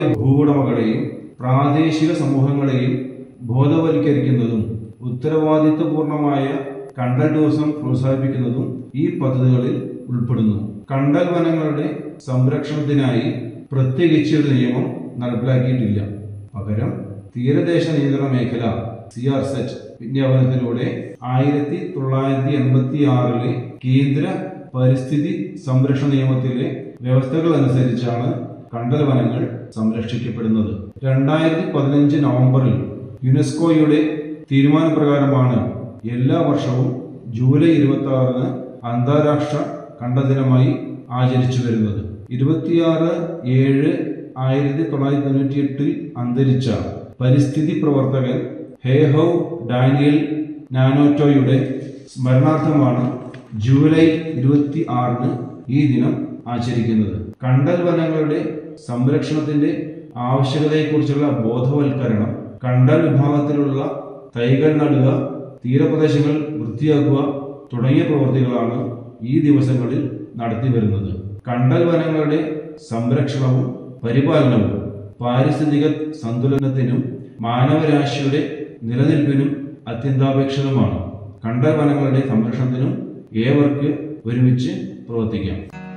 ഭൂവുടമകളെയും പ്രാദേശിക സമൂഹങ്ങളെയും ബോധവൽക്കരിക്കുന്നതും ഉത്തരവാദിത്വപൂർണമായ കണ്ടൽ ടൂറിസം പ്രോത്സാഹിപ്പിക്കുന്നതും ഈ പദ്ധതികളിൽ ഉൾപ്പെടുന്നു കണ്ടൽ വനങ്ങളുടെ സംരക്ഷണത്തിനായി പ്രത്യേകിച്ച് ഒരു നിയമം നടപ്പിലാക്കിയിട്ടില്ല പകരം തീരദേശ നിയന്ത്രണ മേഖല സി ആർ സെറ്റ് വിജ്ഞാപനത്തിലൂടെ ആയിരത്തി തൊള്ളായിരത്തി എൺപത്തി ആറിലെ കേന്ദ്ര പരിസ്ഥിതി സംരക്ഷണ നിയമത്തിലെ വ്യവസ്ഥകൾ അനുസരിച്ചാണ് കണ്ടൽ വനങ്ങൾ സംരക്ഷിക്കപ്പെടുന്നത് രണ്ടായിരത്തി പതിനഞ്ച് നവംബറിൽ യുനെസ്കോയുടെ തീരുമാനപ്രകാരമാണ് എല്ലാ വർഷവും ജൂലൈ ഇരുപത്തി ആറിന് അന്താരാഷ്ട്ര കണ്ടൽ ദിനമായി ആചരിച്ചു വരുന്നത് ഇരുപത്തിയാറ് ഏഴ് ആയിരത്തി തൊള്ളായിരത്തി തൊണ്ണൂറ്റി എട്ടിൽ അന്തരിച്ച പരിസ്ഥിതി പ്രവർത്തകൻ ഹേഹൌ ഡാനിയൽ നാനോറ്റോയുടെ സ്മരണാർത്ഥമാണ് ജൂലൈ ഇരുപത്തി ആറിന് ഈ ദിനം ആചരിക്കുന്നത് കണ്ടൽ വനങ്ങളുടെ സംരക്ഷണത്തിന്റെ ആവശ്യകതയെക്കുറിച്ചുള്ള ബോധവൽക്കരണം കണ്ടൽ വിഭാഗത്തിലുള്ള തൈകൾ നടുക തീരപ്രദേശങ്ങൾ വൃത്തിയാക്കുക തുടങ്ങിയ പ്രവൃത്തികളാണ് ഈ ദിവസങ്ങളിൽ നടത്തി വരുന്നത് കണ്ടൽ വനങ്ങളുടെ സംരക്ഷണവും പരിപാലനവും പാരിസ്ഥിതിക സന്തുലനത്തിനും മാനവരാശിയുടെ നിലനിൽപ്പിനും അത്യന്താപേക്ഷിതമാണ് കണ്ടൽ വനങ്ങളുടെ സംരക്ഷണത്തിനും ഏവർക്ക് ഒരുമിച്ച് പ്രവർത്തിക്കാം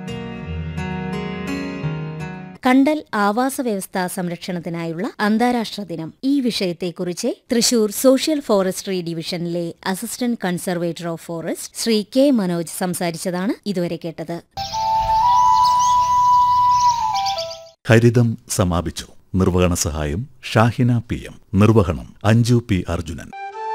കണ്ടൽ ആവാസ വ്യവസ്ഥാ സംരക്ഷണത്തിനായുള്ള അന്താരാഷ്ട്ര ദിനം ഈ വിഷയത്തെക്കുറിച്ച് തൃശൂർ സോഷ്യൽ ഫോറസ്ട്രി ഡിവിഷനിലെ assistant conservator of forest Shri K Manoj സംസാരിച്ചതാണ് ഇതുവരെ കേട്ടത് ഹരിതം സമാപിച്ചു നിർവഹണ സഹായം ഷാഹിന പി എം നിർവഹണം Anju P Arjunan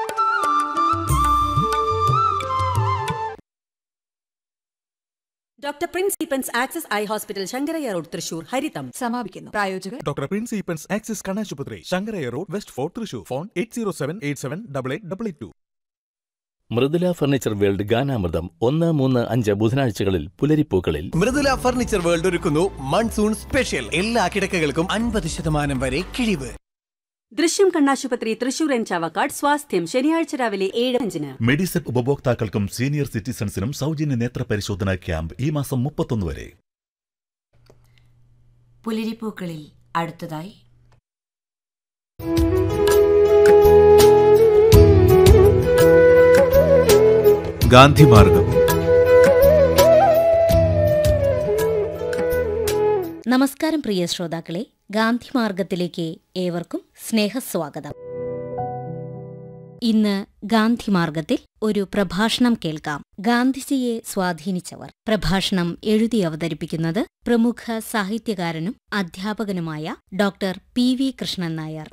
doctor Prince Eappen's Axis eye hospital Sankaraiah road Thrissur Haritham സമാപിക്കുന്നു പ്രായോജകർ ഡോക്ടർ പ്രിൻസ് ഈപ്പൻസ് ആക്സിസ് കണ്ണാശുപത്രി Sankaraiah road west fort Thrissur phone eight zero seven eight seven double eight double eight two Mridula furniture world ഗാനാമൃതം ഒന്ന് മൂന്ന് അഞ്ച് ബുധനാഴ്ചകളിൽ പുലരിപ്പൂക്കളിൽ മൃദുല ഫർണിച്ചർ വേൾഡ് ഒരുക്കുന്നു മൺസൂൺ സ്പെഷ്യൽ എല്ലാ കിടക്കകൾക്കും അൻപത് ശതമാനം വരെ കിഴിവ് ദൃശ്യം കണ്ണാശുപത്രി തൃശൂർ എൻ ചാവക്കാട് സ്വാസ്ഥ്യം ശനിയാഴ്ച രാവിലെ ഏഴ് അഞ്ചിന് മെഡിസെപ് ഉപഭോക്താക്കൾക്കും സീനിയർ സിറ്റിസൺസിനും സൗജന്യ നേത്ര പരിശോധനാ ക്യാമ്പ് ഈ മാസം മുപ്പത്തൊന്ന് വരെ പുലരിപ്പൂക്കളിൽ അടുത്തതായി ഗാന്ധിമാർഗം നമസ്കാരം പ്രിയ ശ്രോതാക്കളെ ഗാന്ധി മാർഗത്തിലേക്ക് ഏവർക്കും സ്നേഹസ്വാഗതം ഇന്ന് ഗാന്ധി മാർഗത്തിൽ ഒരു പ്രഭാഷണം കേൾക്കാം ഗാന്ധിജിയെ സ്വാധീനിച്ചവർ പ്രഭാഷണം എഴുതി അവതരിപ്പിക്കുന്നത് പ്രമുഖ സാഹിത്യകാരനും അധ്യാപകനുമായ doctor P V Krishnan Nair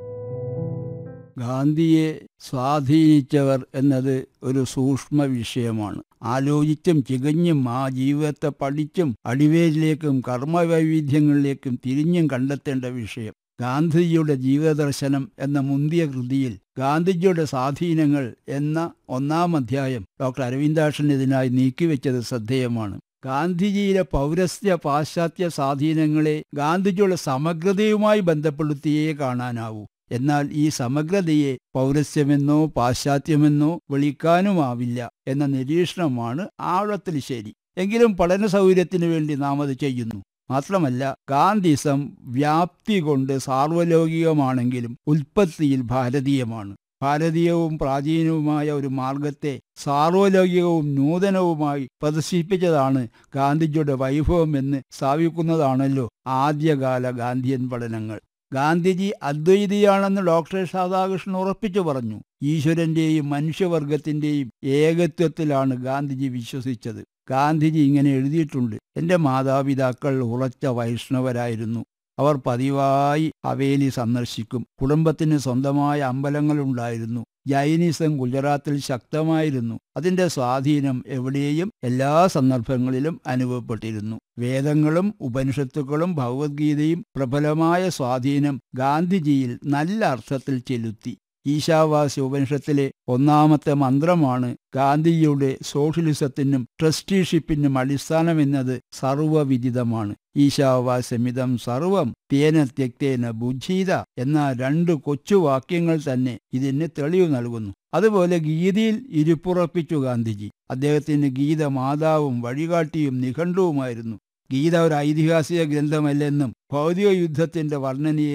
ഗാന്ധിയെ സ്വാധീനിച്ചവർ എന്നത് ഒരു സൂക്ഷ്മ വിഷയമാണ് ആലോചിച്ചും ചികഞ്ഞും ആ ജീവിതത്തെ പഠിച്ചും അടിവേരിലേക്കും കർമ്മവൈവിധ്യങ്ങളിലേക്കും തിരിഞ്ഞും കണ്ടെത്തേണ്ട വിഷയം ഗാന്ധിജിയുടെ ജീവദർശനം എന്ന മുന്തിയ കൃതിയിൽ ഗാന്ധിജിയുടെ സ്വാധീനങ്ങൾ എന്ന ഒന്നാം അധ്യായം ഡോക്ടർ അരവിന്ദാക്ഷൻ ഇതിനായി നീക്കിവെച്ചത് ശ്രദ്ധേയമാണ് ഗാന്ധിജിയിലെ പൗരസ്ത്യ പാശ്ചാത്യ സ്വാധീനങ്ങളെ ഗാന്ധിജിയുടെ സമഗ്രതയുമായി ബന്ധപ്പെടുത്തിയേ കാണാനാവൂ എന്നാൽ ഈ സമഗ്രതയെ പൗരസ്യമെന്നോ പാശ്ചാത്യമെന്നോ വിളിക്കാനുമാവില്ല എന്ന നിരീക്ഷണമാണ് ആഴത്തിൽ ശരി എങ്കിലും പഠന സൗകര്യത്തിനു വേണ്ടി നാം അത് ചെയ്യുന്നു മാത്രമല്ല ഗാന്ധിസം വ്യാപ്തി കൊണ്ട് സാർവലൗകികമാണെങ്കിലും ഉൽപ്പത്തിയിൽ ഭാരതീയമാണ് ഭാരതീയവും പ്രാചീനവുമായ ഒരു മാർഗത്തെ സാർവലൗകികവും നൂതനവുമായി പ്രദർശിപ്പിച്ചതാണ് ഗാന്ധിജിയുടെ വൈഭവം എന്ന് സ്ഥാപിക്കുന്നതാണല്ലോ ആദ്യകാല ഗാന്ധിയൻ പഠനങ്ങൾ ഗാന്ധിജി അദ്വൈതിയാണെന്ന് ഡോക്ടർ രാധാകൃഷ്ണൻ ഉറപ്പിച്ചു പറഞ്ഞു ഈശ്വരന്റെയും മനുഷ്യവർഗത്തിന്റെയും ഏകത്വത്തിലാണ് ഗാന്ധിജി വിശ്വസിച്ചത് ഗാന്ധിജി ഇങ്ങനെ എഴുതിയിട്ടുണ്ട് എൻ്റെ മാതാപിതാക്കൾ ഉറച്ച വൈഷ്ണവരായിരുന്നു അവർ പതിവായി ഹവേലി സന്ദർശിക്കും കുടുംബത്തിന് സ്വന്തമായ അമ്പലങ്ങളുണ്ടായിരുന്നു ജൈനിസം ഗുജറാത്തിൽ ശക്തമായിരുന്നു അതിന്റെ സ്വാധീനം എവിടെയും എല്ലാ സന്ദർഭങ്ങളിലും അനുഭവപ്പെട്ടിരുന്നു വേദങ്ങളും ഉപനിഷത്തുക്കളും ഭഗവത്ഗീതയും പ്രബലമായ സ്വാധീനം ഗാന്ധിജിയിൽ നല്ല അർത്ഥത്തിൽ ചെലുത്തി ഈശാവാസ്യ ഉപനിഷത്തിലെ ഒന്നാമത്തെ മന്ത്രമാണ് ഗാന്ധിജിയുടെ സോഷ്യലിസത്തിനും ട്രസ്റ്റിഷിപ്പിനും അടിസ്ഥാനമെന്നത് സർവവിദിതമാണ് ഈശാവാസ്യമിതം സർവം തേന ത്യക്തേന ബുദ്ധീത എന്ന രണ്ട് കൊച്ചു വാക്യങ്ങൾ തന്നെ ഇതിന് തെളിവ് നൽകുന്നു അതുപോലെ ഗീതയിൽ ഇരുപ്പുറപ്പിച്ചു ഗാന്ധിജി അദ്ദേഹത്തിന് ഗീത മാതാവും വഴികാട്ടിയും നിഘണ്ടുവുമായിരുന്നു ഗീത ഒരു ഐതിഹാസിക ഗ്രന്ഥമല്ലെന്നും ഭൗതിക യുദ്ധത്തിന്റെ വർണ്ണനയെ